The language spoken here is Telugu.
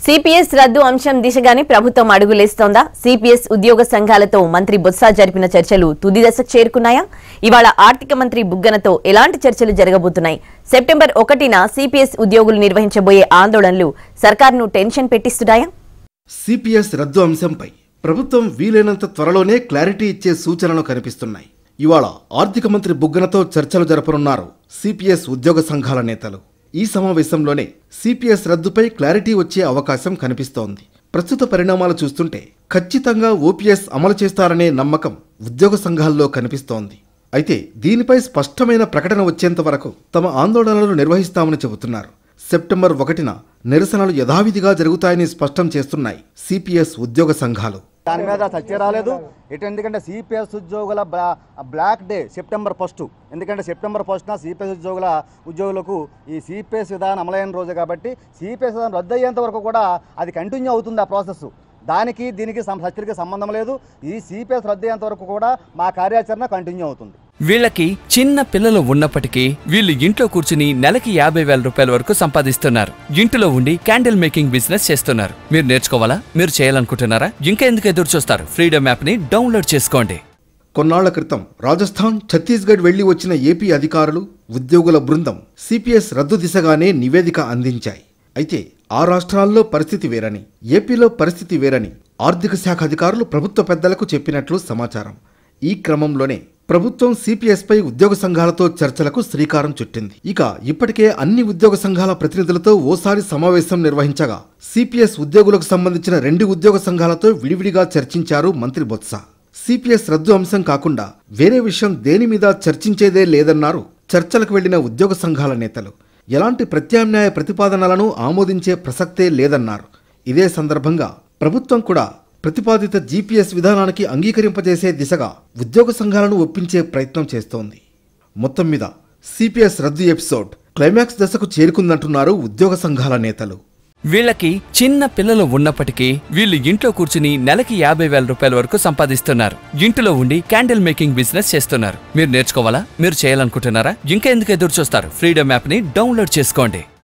సిపిఎస్ రద్దు అంశం దిశగానే ప్రభుత్వం అడుగులేస్తోందా సిపిఎస్ ఉద్యోగ సంఘాలతో మంత్రి బొత్స జరిపిన చర్చలు తుది దశకు చేరుకున్నాయా ఇవాళ ఆర్థిక మంత్రి బుగ్గనతో ఎలాంటి చర్చలు జరగబోతున్నాయి సెప్టెంబర్ ఒకటిన సిపిఎస్ ఉద్యోగులు నిర్వహించబోయే ఆందోళనలు సర్కార్ను టెన్షన్ పెట్టిస్తున్నాయా సిపిఎస్ రద్దు అంశంపై ప్రభుత్వం వీలైనంత త్వరలోనే క్లారిటీ ఇచ్చే సూచనలు కనిపిస్తున్నాయి ఇవాళ ఆర్థిక మంత్రి బుగ్గనతో చర్చలు జరపనున్నారు సిపిఎస్ ఉద్యోగ సంఘాల నేతలు ఈ సమావేశంలోనే సిపిఎస్ రద్దుపై క్లారిటీ వచ్చే అవకాశం కనిపిస్తోంది ప్రస్తుత పరిణామాలు చూస్తుంటే ఖచ్చితంగా ఓపీఎస్ అమలు చేస్తారనే నమ్మకం ఉద్యోగ సంఘాల్లో కనిపిస్తోంది అయితే దీనిపై స్పష్టమైన ప్రకటన వచ్చేంత వరకు తమ ఆందోళనలు నిర్వహిస్తామని చెబుతున్నారు సెప్టెంబర్ ఒకటిన నిరసనలు యథావిధిగా జరుగుతాయని స్పష్టం చేస్తున్నాయి సిపిఎస్ ఉద్యోగ సంఘాలు దాని మీద చర్చ రాలేదు ఇటు ఎందుకంటే సిపిఎస్ ఉద్యోగుల బ్లా- బ్లాక్ డే సెప్టెంబర్ ఫస్ట్ ఎందుకంటే సెప్టెంబర్ ఫస్ట్న సిపిఎస్ ఉద్యోగుల ఉద్యోగులకు ఈ సిపిఎస్ విధానం అమలైన రోజు కాబట్టి సిపిఎస్ విధానం రద్దు అయ్యేంత వరకు కూడా అది కంటిన్యూ అవుతుంది ఆ ప్రాసెస్ దానికి దీనికి సం- చర్చలకి సంబంధం లేదు ఈ సిపిఎస్ రద్దు అయ్యేంత వరకు కూడా మా కార్యాచరణ కంటిన్యూ అవుతుంది వీళ్ళకి చిన్న పిల్లలు ఉన్నప్పటికీ వీళ్ళు ఇంట్లో కూర్చుని నెలకి యాభై వేల రూపాయల వరకు సంపాదిస్తున్నారు ఇంటిలో ఉండి క్యాండిల్ మేకింగ్ బిజినెస్ చేస్తున్నారు మీరు నేర్చుకోవాలా మీరు చేయాలనుకుంటున్నారా ఇంకా ఎందుకు ఎదురు చూస్తారు ఫ్రీడమ్ యాప్ ని డౌన్లోడ్ చేసుకోండి కొన్నాళ్ల క్రితం రాజస్థాన్ ఛత్తీస్గఢ్ వెళ్లి వచ్చిన ఏపీ అధికారులు ఉద్యోగుల బృందం సిపిఎస్ రద్దు దిశగానే నివేదిక అందించాయి అయితే ఆ రాష్ట్రాల్లో పరిస్థితి వేరని ఏపీలో పరిస్థితి వేరని ఆర్థిక శాఖ అధికారులు ప్రభుత్వ పెద్దలకు చెప్పినట్లు సమాచారం ఈ క్రమంలోనే ప్రభుత్వం సిపిఎస్ పై ఉద్యోగ సంఘాలతో చర్చలకు శ్రీకారం చుట్టింది ఇక ఇప్పటికే అన్ని ఉద్యోగ సంఘాల ప్రతినిధులతో ఓసారి సమావేశం నిర్వహించగా సిపిఎస్ ఉద్యోగులకు సంబంధించిన రెండు ఉద్యోగ సంఘాలతో విడివిడిగా చర్చించారు మంత్రి బొత్స సిపిఎస్ రద్దు అంశం కాకుండా వేరే విషయం దేని మీద చర్చించేదే లేదన్నారు చర్చలకు వెళ్లిన ఉద్యోగ సంఘాల నేతలు ఎలాంటి ప్రత్యామ్నాయ ప్రతిపాదనలను ఆమోదించే ప్రసక్తే లేదన్నారు ఇదే సందర్భంగా ప్రభుత్వం కూడా ప్రతిపాదిత జీపీఎస్ విధానానికి అంగీకరింపజేసే దిశగా ఉద్యోగ సంఘాలను ఒప్పించే ప్రయత్నం చేస్తోంది మొత్తం మీద సిపిఎస్ రద్దు ఎపిసోడ్ క్లైమాక్స్ దశకు చేరుకుందంటున్నారు ఉద్యోగ సంఘాల నేతలు వీళ్ళకి చిన్న పిల్లలు ఉన్నప్పటికీ వీళ్ళు ఇంట్లో కూర్చుని నెలకి యాభై వేల రూపాయల వరకు సంపాదిస్తున్నారు ఇంటిలో ఉండి క్యాండిల్ మేకింగ్ బిజినెస్ చేస్తున్నారు మీరు నేర్చుకోవాలా మీరు చేయాలనుకుంటున్నారా ఇంకా ఎందుకు ఎదురు చూస్తారు ఫ్రీడమ్ యాప్ ని డౌన్లోడ్ చేసుకోండి